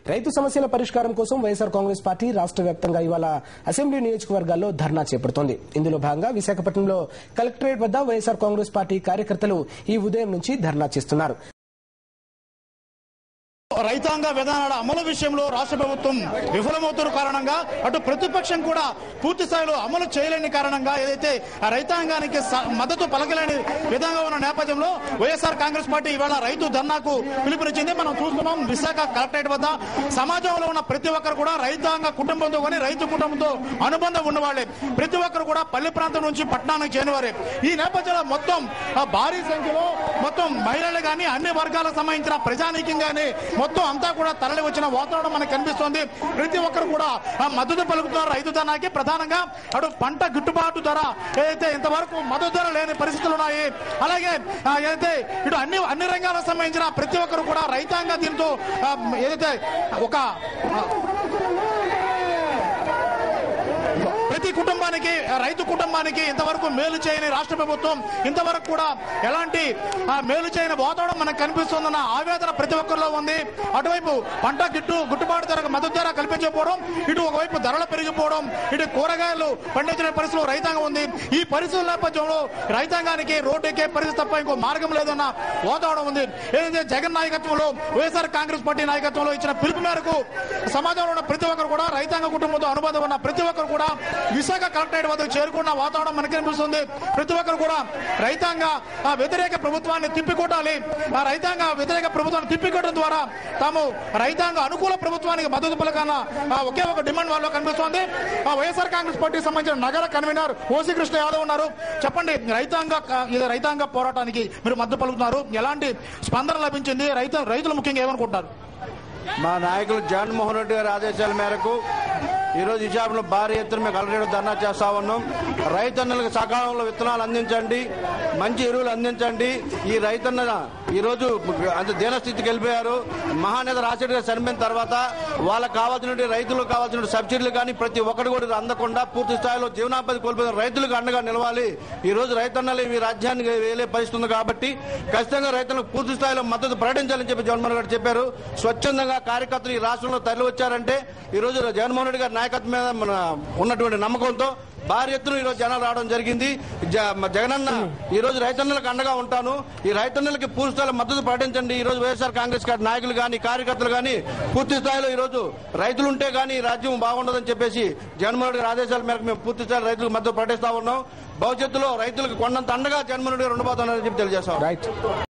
రైతు సమస్యల పరిష్కారం కోసం వైఎస్ఆర్ కాంగ్రెస్ పార్టీ రాష్ట్ర వ్యాప్తంగా ఇవాళ అసెంబ్లీ నియోజకవర్గాల్లో ధర్నా చేపడుతోంది ఇందులో భాగంగా విశాఖపట్నంలో కలెక్టరేట్ వద్ద వైఎస్ఆర్ కాంగ్రెస్ పార్టీ కార్యకర్తలు ఈ ఉదయం నుంచి ధర్నా చేస్తున్నారు రైతాంగ విధానాల అమలు విషయంలో రాష్ట్ర ప్రభుత్వం విఫలమవుతున్న కారణంగా అటు ప్రతిపక్షం కూడా పూర్తి స్థాయిలో అమలు చేయలేని కారణంగా ఏదైతే ఆ రైతాంగానికి స- మద్దతు పలకలేని విధంగా ఉన్న నేపథ్యంలో వైఎస్ఆర్ కాంగ్రెస్ పార్టీ ఇవాళ రైతు ధర్నాకు పిలుపునిచ్చింది మనం చూస్తున్నాం విశాఖ కలెక్టరేట్ వద్ద సమాజంలో ఉన్న ప్రతి ఒక్కరు కూడా రైతాంగ కుటుంబంతో కానీ రైతు కుటుంబంతో అనుబంధం ఉన్నవాళ్లే ప్రతి ఒక్కరు కూడా పల్లె ప్రాంతం నుంచి పట్టణానికి చేరినవారే ఈ నేపథ్యంలో మొత్తం ఆ భారీ సంఖ్యలో మొత్తం మహిళలు కానీ అన్ని వర్గాలకు సంబంధించిన ప్రజానీకం కానీ మొత్తం అంతా కూడా తరలి వచ్చిన వాతావరణం మనకు కనిపిస్తోంది ప్రతి ఒక్కరు కూడా ఆ మద్దతు పలుకుతున్నారు రైతు ధనానికి ప్రధానంగా అటు పంట గిట్టుబాటు ధర ఏదైతే ఇంతవరకు మద్దతు ధర లేని పరిస్థితులు ఉన్నాయి అలాగే ఆ, ఏదైతే ఇటు అన్ని అన్ని రంగాలకు సంబంధించిన ప్రతి ఒక్కరు కూడా రైతాంగ దీంతో ఆ, ఏదైతే ఒక ఆ, ప్రతి కుటుంబానికి రైతు కుటుంబానికి ఇంతవరకు మేలు చేయని రాష్ట్ర ప్రభుత్వం ఇంతవరకు కూడా ఎలాంటి ఆ, మేలు చేయని వాతావరణం మనకు కనిపిస్తుందన్న ఆవేదన ప్రతి ఒక్కరిలో ఉంది అటువైపు పంట గిట్టు గిట్టుబాటు ధరకు మద్దతు ధర కల్పించకపోవడం ఇటు ఒకవైపు ధరలు పెరిగిపోవడం ఇటు కూరగాయలు పండించిన పరిస్థితుల్లో రైతాంగం ఉంది ఈ పరిస్థితుల నేపథ్యంలో రైతాంగానికి రోడ్డు ఎక్కే పరిస్థితి తప్ప ఇంకో మార్గం లేదన్న వాతావరణం ఉంది ఏదైతే జగన్ నాయకత్వంలో వైఎస్ఆర్ కాంగ్రెస్ పార్టీ నాయకత్వంలో ఇచ్చిన పిలుపు మేరకు సమాజంలో ఉన్న ప్రతి ఒక్కరు కూడా రైతాంగ కుటుంబంతో అనుబంధం ఉన్న ప్రతి ఒక్కరు కూడా విశాఖ కలెక్టరేట్ వద్దకు చేరుకున్న వాతావరణం మనకి కనిపిస్తుంది ప్రతి ఒక్కరు కూడా రైతాంగ ఆ వ్యతిరేక ప్రభుత్వాన్ని తిప్పికొట్టాలి ఆ రైతాంగ వ్యతిరేక ప్రభుత్వాన్ని తిప్పికొట్టడం ద్వారా తాము రైతాంగ అనుకూల ప్రభుత్వానికి మద్దతు పలకాల ఆ ఒకే ఒక డిమాండ్ వాళ్ళలో కనిపిస్తోంది ఆ వైఎస్ఆర్ కాంగ్రెస్ పార్టీకి సంబంధించిన నగర కన్వీనర్ ఓసి కృష్ణ యాదవ్ ఉన్నారు చెప్పండి రైతాంగ ఇది రైతాంగ పోరాటానికి మీరు మద్దతు పలుకుతున్నారు ఎలాంటి స్పందన లభించింది రైతు రైతులు ముఖ్యంగా ఏమనుకుంటారు మా నాయకులు జగన్మోహన్ రెడ్డి గారి ఆదేశాల మేరకు ఈరోజు విశాఖలో భారీ ఎత్తున మేము కలెక్టరేట్ ధర్నా చేస్తా ఉన్నాం రైతన్నలకు సకాలంలో విత్తనాలు అందించండి మంచి ఎరువులు అందించండి ఈ రైతన్న ఈరోజు అంత దీనస్థితికి వెళ్ళిపోయారు మహానేత రాజశేఖర్ గారు చనిపోయిన తర్వాత వాళ్ళకి కావాల్సిన రైతులకు కావాల్సిన సబ్సిడీలు కానీ ప్రతి ఒక్కటి కూడా అందకుండా పూర్తి స్థాయిలో జీవనాపది కోల్పోయిన రైతులకు అండగా నిలవాలి ఈ రోజు రైతన్నలు ఈ రాజ్యానికి వేలే పరిస్థితి ఉంది కాబట్టి ఖచ్చితంగా రైతులకు పూర్తి స్థాయిలో మద్దతు ప్రకటించాలని చెప్పి జగన్మోహన్ గారు చెప్పారు స్వచ్ఛందంగా కార్యకర్తలు ఈ రాష్ట్రంలో తరలి వచ్చారంటే ఈ రోజు జగన్మోహన్ రెడ్డి గారి నాయకత్వం మీద మన ఉన్నటువంటి నమ్మకంతో భారీ ఎత్తున ఈ రోజు జనాలు రావడం జరిగింది జ- మ- జగనన్న ఈ రోజు రైతన్నలకు అండగా ఉంటాను ఈ రైతన్నలకి పూర్తి స్థాయిలో మద్దతు ప్రకటించండి ఈ రోజు వైఎస్ఆర్ కాంగ్రెస్ పార్టీ నాయకులు కానీ కార్యకర్తలు కానీ పూర్తి స్థాయిలో ఈ రోజు రైతులు ఉంటే కానీ ఈ రాజ్యం బాగుండదని చెప్పేసి జగన్మోహన్ రెడ్డి గారి ఆదేశాల మేరకు మేము పూర్తి స్థాయిలో రైతులకు మద్దతు ప్రకటిస్తా ఉన్నాం భవిష్యత్తులో రైతులకు కొండంత అండగా జగన్మోహన్ రెడ్డి గారు ఉండబోతున్నారని చెప్పి తెలియజేస్తాం రైట్